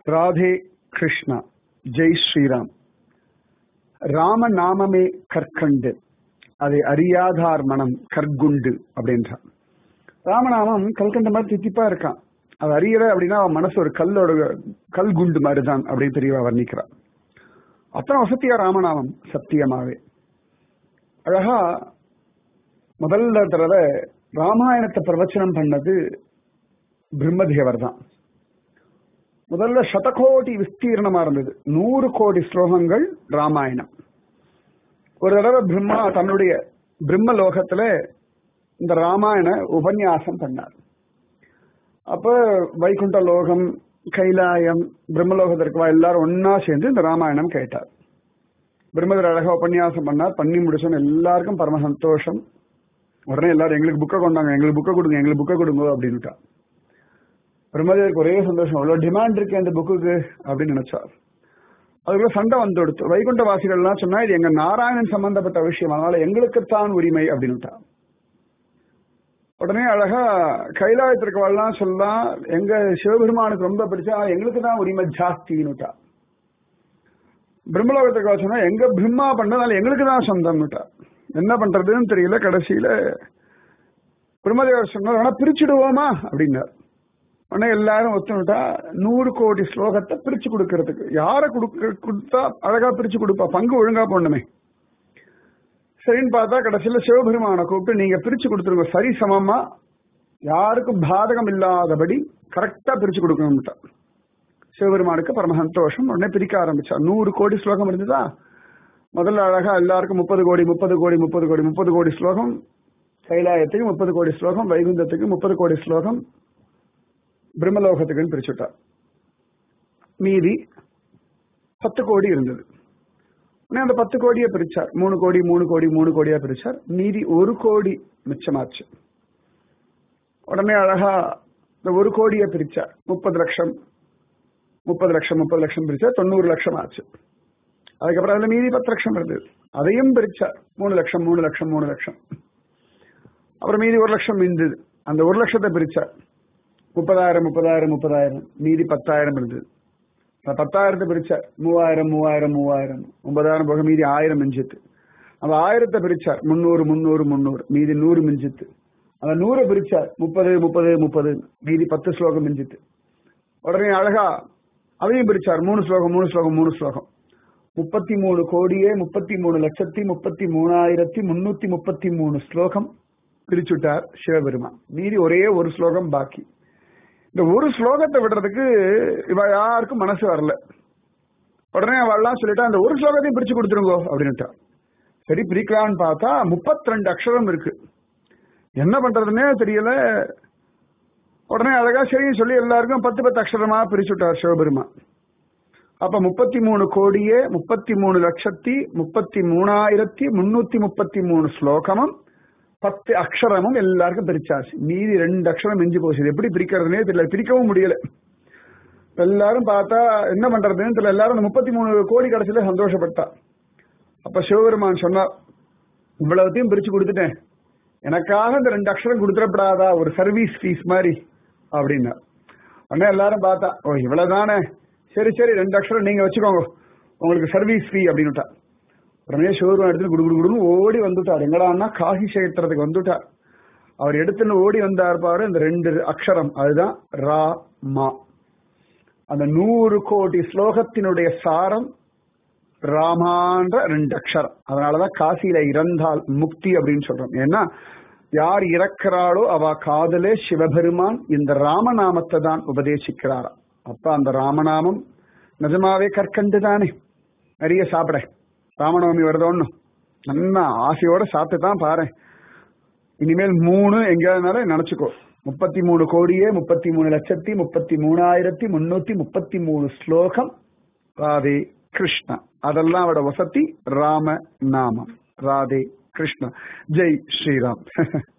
ராதே கிருஷ்ணா ஜெய் ஸ்ரீராம் ராம நாமமே கற்கண்டு அதை அறியாதார் மனம் கற்குண்டு அப்படின்றான் ராமநாமம் கல்கண்ட மாதிரி தித்திப்பா இருக்கான் அது அறியல அப்படின்னா அவன் மனசு ஒரு கல்லோட கல் குண்டு மாதிரி தான் அப்படின்னு தெரியவா வர்ணிக்கிறான் அத்தனை வசதியா ராமநாமம் சத்தியமாவே அழகா முதல்ல தடவை ராமாயணத்தை பிரவச்சனம் பண்ணது பிரம்மதேவர் தான் முதல்ல சதகோடி விஸ்தீர்ணமா இருந்தது நூறு கோடி ஸ்லோகங்கள் ராமாயணம் ஒரு தடவை பிரம்மா தன்னுடைய பிரம்ம லோகத்துல இந்த ராமாயண உபன்யாசம் பண்ணார் அப்ப வைகுண்ட லோகம் கைலாயம் பிரம்மலோகத்திற்கு எல்லாரும் ஒன்னா சேர்ந்து இந்த ராமாயணம் கேட்டார் பிரம்மதர் அழகா உபன்யாசம் பண்ணார் பண்ணி முடிச்சோன்னு எல்லாருக்கும் பரம சந்தோஷம் உடனே எல்லாரும் எங்களுக்கு புக்கை கொண்டாங்க எங்களுக்கு புக்கை கொடுங்க எங்களுக்கு புக்கை கொடுங்க அப்படின்னுட்டா பிரம்மதேவருக்கு ஒரே சந்தோஷம் அவ்வளவு டிமாண்ட் இருக்கு அந்த புக்குக்கு அப்படின்னு நினைச்சார் அதுக்குள்ள சண்டை வந்து கொடுத்து வைகுண்ட வாசிகள்லாம் சொன்னா இது எங்க நாராயணன் சம்பந்தப்பட்ட விஷயம் அதனால எங்களுக்குத்தான் உரிமை அப்படின்னுட்டா உடனே அழகா கைலாயத்திற்கு வரலாம் சொல்லலாம் எங்க சிவபெருமானுக்கு ரொம்ப பிடிச்சா எங்களுக்கு தான் உரிமை ஜாஸ்தின்னுட்டா பிரம்மலோகத்துக்கு சொன்னா எங்க பிரம்மா பண்ணதால எங்களுக்கு தான் சொந்தம்னுட்டா என்ன பண்றதுன்னு தெரியல கடைசியில பிரம்மதேவர் சொன்னார் ஆனா பிரிச்சுடுவோமா அப்படின்னார் உடனே எல்லாரும் ஒத்துனுட்டா நூறு கோடி ஸ்லோகத்தை பிரிச்சு கொடுக்கறதுக்கு யாரை கொடுக்க கொடுத்தா அழகா பிரிச்சு கொடுப்பா பங்கு ஒழுங்கா போடணுமே சரின்னு பார்த்தா கடைசியில சிவபெருமானை கூப்பிட்டு நீங்க பிரிச்சு கொடுத்துருங்க சரி சமமா யாருக்கும் பாதகம் இல்லாதபடி கரெக்டா பிரிச்சு கொடுக்கணும்ட்டா சிவபெருமானுக்கு பரம சந்தோஷம் உடனே பிரிக்க ஆரம்பிச்சா நூறு கோடி ஸ்லோகம் இருந்ததா முதல்ல அழகா எல்லாருக்கும் முப்பது கோடி முப்பது கோடி முப்பது கோடி முப்பது கோடி ஸ்லோகம் கைலாயத்துக்கு முப்பது கோடி ஸ்லோகம் வைகுந்தத்துக்கு முப்பது கோடி ஸ்லோகம் பிரம்மலோகத்துக்குன்னு பிரிச்சுட்டார் மீதி பத்து கோடி இருந்தது உடனே அந்த பத்து கோடியை பிரிச்சார் மூணு கோடி மூணு கோடி மூணு கோடியா பிரிச்சார் மீதி ஒரு கோடி மிச்சமாச்சு உடனே அழகா இந்த ஒரு கோடியை பிரிச்சார் முப்பது லட்சம் முப்பது லட்சம் முப்பது லட்சம் பிரிச்சா தொண்ணூறு லட்சம் ஆச்சு அதுக்கப்புறம் அதுல மீதி பத்து லட்சம் இருந்தது அதையும் பிரிச்சார் மூணு லட்சம் மூணு லட்சம் மூணு லட்சம் அப்புறம் மீதி ஒரு லட்சம் மிந்தது அந்த ஒரு லட்சத்தை பிரிச்சார் முப்பதாயிரம் முப்பதாயிரம் முப்பதாயிரம் மீதி பத்தாயிரம் இருந்தது பத்தாயிரத்தை பிரிச்சார் மூவாயிரம் மூவாயிரம் மூவாயிரம் ஒன்பதாயிரம் போக மீதி ஆயிரம் மிஞ்சித்து அந்த ஆயிரத்தை பிரிச்சார் முன்னூறு முன்னூறு முன்னூறு மீதி நூறு மிஞ்சித்து அந்த நூறை பிரிச்சார் முப்பது முப்பது முப்பது மீதி பத்து ஸ்லோகம் மிஞ்சித்து உடனே அழகா அதையும் பிரிச்சார் மூணு ஸ்லோகம் மூணு ஸ்லோகம் மூணு ஸ்லோகம் முப்பத்தி மூணு கோடியே முப்பத்தி மூணு லட்சத்தி முப்பத்தி மூணாயிரத்தி முன்னூத்தி முப்பத்தி மூணு ஸ்லோகம் பிரிச்சுட்டார் சிவபெருமான் மீதி ஒரே ஒரு ஸ்லோகம் பாக்கி இந்த ஒரு ஸ்லோகத்தை விடுறதுக்கு இவ யாருக்கும் மனசு வரல உடனே அவள்லாம் சொல்லிட்டா அந்த ஒரு ஸ்லோகத்தையும் பிரிச்சு கொடுத்துருங்கோ அப்படின்னுட்டா சரி பிரிக்கலான்னு பார்த்தா முப்பத்தி ரெண்டு அக்ஷரம் இருக்கு என்ன பண்றதுன்னே தெரியல உடனே அழகா சரின்னு சொல்லி எல்லாருக்கும் பத்து பத்து அக்ஷரமா பிரிச்சுட்டார் சிவபெருமான் அப்ப முப்பத்தி மூணு கோடியே முப்பத்தி மூணு லட்சத்தி முப்பத்தி மூணாயிரத்தி முன்னூத்தி முப்பத்தி மூணு ஸ்லோகமும் பத்து அக்ஷரமும் எல்லாருக்கும் பிரிச்சாச்சு மீதி ரெண்டு அக்ஷரம் மிஞ்சி போச்சு எப்படி பிரிக்கிறதுனே தெரியல பிரிக்கவும் முடியல எல்லாரும் பார்த்தா என்ன பண்றதுன்னு தெரியல எல்லாரும் முப்பத்தி மூணு கோடி கடைசியில சந்தோஷப்பட்டா அப்ப சிவபெருமான் சொன்னார் இவ்வளவுத்தையும் பிரிச்சு கொடுத்துட்டேன் எனக்காக இந்த ரெண்டு அக்ஷரம் கொடுத்துடப்படாதா ஒரு சர்வீஸ் ஃபீஸ் மாதிரி அப்படின்னா உடனே எல்லாரும் பார்த்தா ஓ இவ்வளவுதானே சரி சரி ரெண்டு அக்ஷரம் நீங்க வச்சுக்கோங்க உங்களுக்கு சர்வீஸ் ஃபீ அப்படின்னுட்டா உடனே சிவபெருமான் எடுத்து குடு குடு குடுன்னு ஓடி வந்துட்டார் எங்கடான்னா காசி சேத்திரத்துக்கு வந்துட்டார் அவர் எடுத்துன்னு ஓடி வந்தார் பாரு இந்த ரெண்டு அக்ஷரம் அதுதான் ரா மா அந்த நூறு கோடி ஸ்லோகத்தினுடைய சாரம் ராமான்ற ரெண்டு அக்ஷரம் அதனாலதான் காசியில இறந்தால் முக்தி அப்படின்னு சொல்றோம் ஏன்னா யார் இறக்கிறாளோ அவ காதலே சிவபெருமான் இந்த ராமநாமத்தை தான் உபதேசிக்கிறாரா அப்ப அந்த ராமநாமம் நிஜமாவே கற்கண்டு தானே நிறைய சாப்பிட ராமநவமி வருதோன்னு நல்லா ஆசையோட சாப்பிட்டு தான் பாரு இனிமேல் மூணு எங்கேயாருனாலும் நினைச்சுக்கோ முப்பத்தி மூணு கோடியே முப்பத்தி மூணு லட்சத்தி முப்பத்தி மூணாயிரத்தி முன்னூத்தி முப்பத்தி மூணு ஸ்லோகம் ராதே கிருஷ்ணா அதெல்லாம் அவட வசதி ராம நாமம் ராதே கிருஷ்ணா ஜெய் ஸ்ரீராம்